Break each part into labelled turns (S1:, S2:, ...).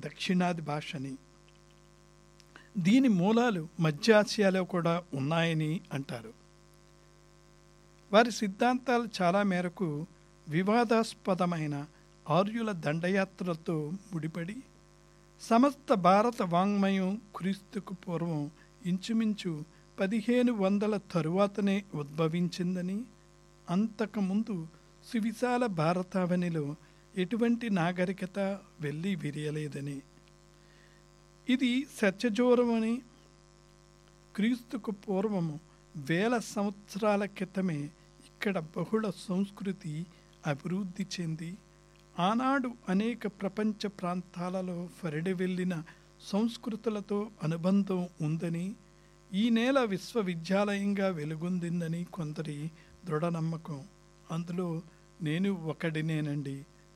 S1: దక్షిణాది భాషని దీని మూలాలు మధ్య ఆసియాలో కూడా ఉన్నాయని అంటారు వారి సిద్ధాంతాలు చాలా మేరకు వివాదాస్పదమైన ఆర్యుల దండయాత్రలతో ముడిపడి సమస్త భారత వాంగ్మయం క్రీస్తుకు పూర్వం ఇంచుమించు పదిహేను వందల తరువాతనే ఉద్భవించిందని అంతకుముందు సువిశాల భారతావనిలో ఎటువంటి నాగరికత వెళ్ళి విరియలేదని ఇది సత్యజోరమని క్రీస్తుకు పూర్వము వేల సంవత్సరాల క్రితమే ఇక్కడ బహుళ సంస్కృతి అభివృద్ధి చెంది ఆనాడు అనేక ప్రపంచ ప్రాంతాలలో ఫరిడి వెళ్ళిన సంస్కృతులతో అనుబంధం ఉందని ఈ నేల విశ్వవిద్యాలయంగా వెలుగొందిందని కొందరి దృఢ నమ్మకం అందులో నేను ఒకడినేనండి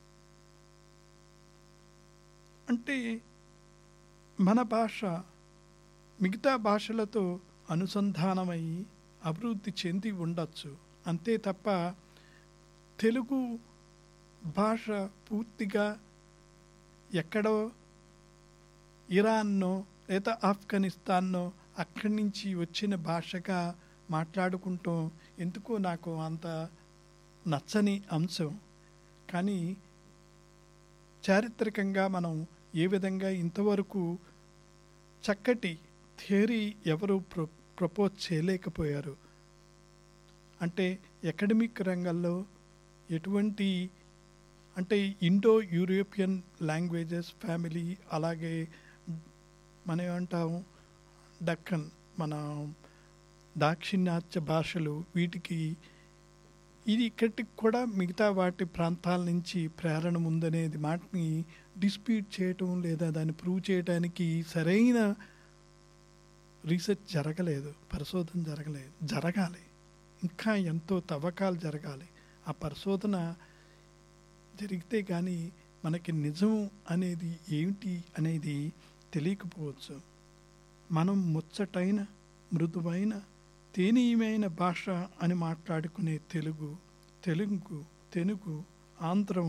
S1: అంటే మన భాష మిగతా భాషలతో అనుసంధానమై అభివృద్ధి చెంది ఉండొచ్చు అంతే తప్ప తెలుగు భాష పూర్తిగా ఎక్కడో ఇరాన్నో లేదా ఆఫ్ఘనిస్తాన్నో అక్కడి నుంచి వచ్చిన భాషగా మాట్లాడుకుంటాం ఎందుకో నాకు అంత నచ్చని అంశం కానీ చారిత్రకంగా మనం ఏ విధంగా ఇంతవరకు చక్కటి థియరీ ఎవరు ప్రొ ప్రపోజ్ చేయలేకపోయారు అంటే అకాడమిక్ రంగంలో ఎటువంటి అంటే ఇండో యూరోపియన్ లాంగ్వేజెస్ ఫ్యామిలీ అలాగే మనం ఏమంటాం దక్కన్ మన దాక్షిణాత్య భాషలు వీటికి ఇది ఇక్కడికి కూడా మిగతా వాటి ప్రాంతాల నుంచి ప్రేరణ ఉందనేది మాటని డిస్ప్యూట్ చేయటం లేదా దాన్ని ప్రూవ్ చేయడానికి సరైన రీసెర్చ్ జరగలేదు పరిశోధన జరగలేదు జరగాలి ఇంకా ఎంతో తవ్వకాలు జరగాలి ఆ పరిశోధన జరిగితే కానీ మనకి నిజం అనేది ఏమిటి అనేది తెలియకపోవచ్చు మనం ముచ్చటైన మృదువైన తేనీయమైన భాష అని మాట్లాడుకునే తెలుగు తెలుగు తెలుగు ఆంధ్రం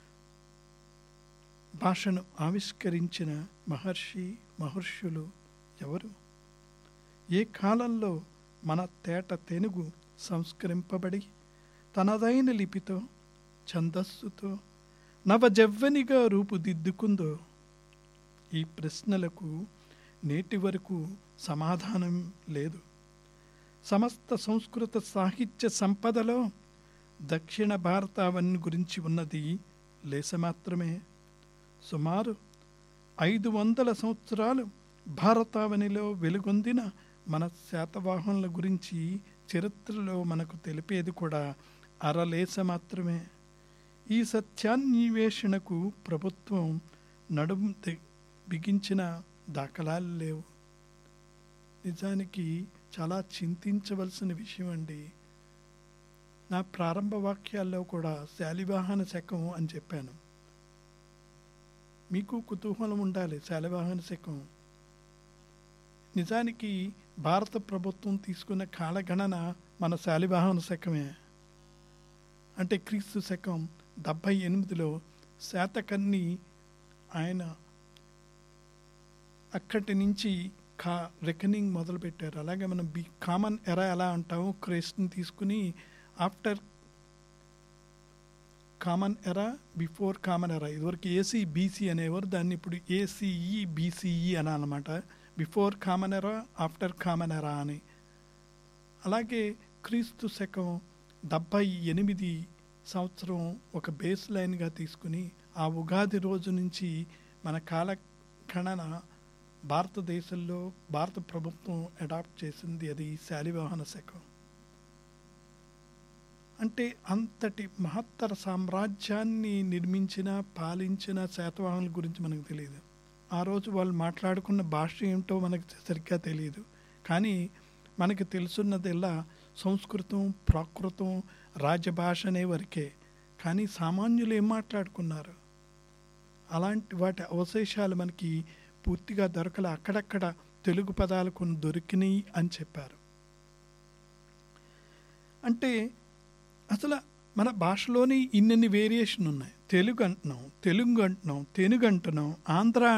S1: భాషను ఆవిష్కరించిన మహర్షి మహర్షులు ఎవరు ఏ కాలంలో మన తేట తెనుగు సంస్కరింపబడి తనదైన లిపితో ఛందస్సుతో నవజవ్వనిగా రూపుదిద్దుకుందో ఈ ప్రశ్నలకు నేటి వరకు సమాధానం లేదు సమస్త సంస్కృత సాహిత్య సంపదలో దక్షిణ భారతావని గురించి ఉన్నది లేస మాత్రమే సుమారు ఐదు వందల సంవత్సరాలు భారతావనిలో వెలుగొందిన మన శాతవాహనుల గురించి చరిత్రలో మనకు తెలిపేది కూడా అరలేస మాత్రమే ఈ సత్యాన్వేషణకు ప్రభుత్వం నడుము తె- బిగించిన దాఖలాలు లేవు నిజానికి చాలా చింతించవలసిన విషయం అండి నా ప్రారంభ వాక్యాల్లో కూడా శాలివాహన శకం అని చెప్పాను మీకు కుతూహలం ఉండాలి శాలివాహన శకం నిజానికి భారత ప్రభుత్వం తీసుకున్న కాలగణన మన శాలివాహన శకమే అంటే క్రీస్తు శకం డెబ్భై ఎనిమిదిలో శాతకర్ణి ఆయన అక్కడి నుంచి కా రికనింగ్ మొదలుపెట్టారు అలాగే మనం బి కామన్ ఎరా ఎలా అంటాము క్రైస్ట్ని తీసుకుని after common era before common era ఇదివరకు ఏసీ బీసీ అనేవారు దాన్ని ఇప్పుడు ఏసీఈ బీసీఈ అని అనమాట before common era after common era అని అలాగే క్రీస్తు శకం డెబ్భై ఎనిమిది సంవత్సరం ఒక బేస్ లైన్గా తీసుకుని ఆ ఉగాది రోజు నుంచి మన కాలగణన భారతదేశంలో భారత ప్రభుత్వం అడాప్ట్ చేసింది అది శాలివాహన శకం అంటే అంతటి మహత్తర సామ్రాజ్యాన్ని నిర్మించిన పాలించిన శాతవాహనుల గురించి మనకు తెలియదు ఆ రోజు వాళ్ళు మాట్లాడుకున్న భాష ఏమిటో మనకు సరిగ్గా తెలియదు కానీ మనకి తెలుసున్నదల్లా సంస్కృతం ప్రాకృతం రాజభాష అనే వరకే కానీ సామాన్యులు ఏం మాట్లాడుకున్నారు అలాంటి వాటి అవశేషాలు మనకి పూర్తిగా దొరకలే అక్కడక్కడ తెలుగు పదాలు కొన్ని దొరికినాయి అని చెప్పారు అంటే అసలు మన భాషలోని ఇన్నెన్ని వేరియేషన్ ఉన్నాయి తెలుగు అంటున్నాం తెలుగు అంటున్నాం తెనుగు అంటున్నాం ఆంధ్ర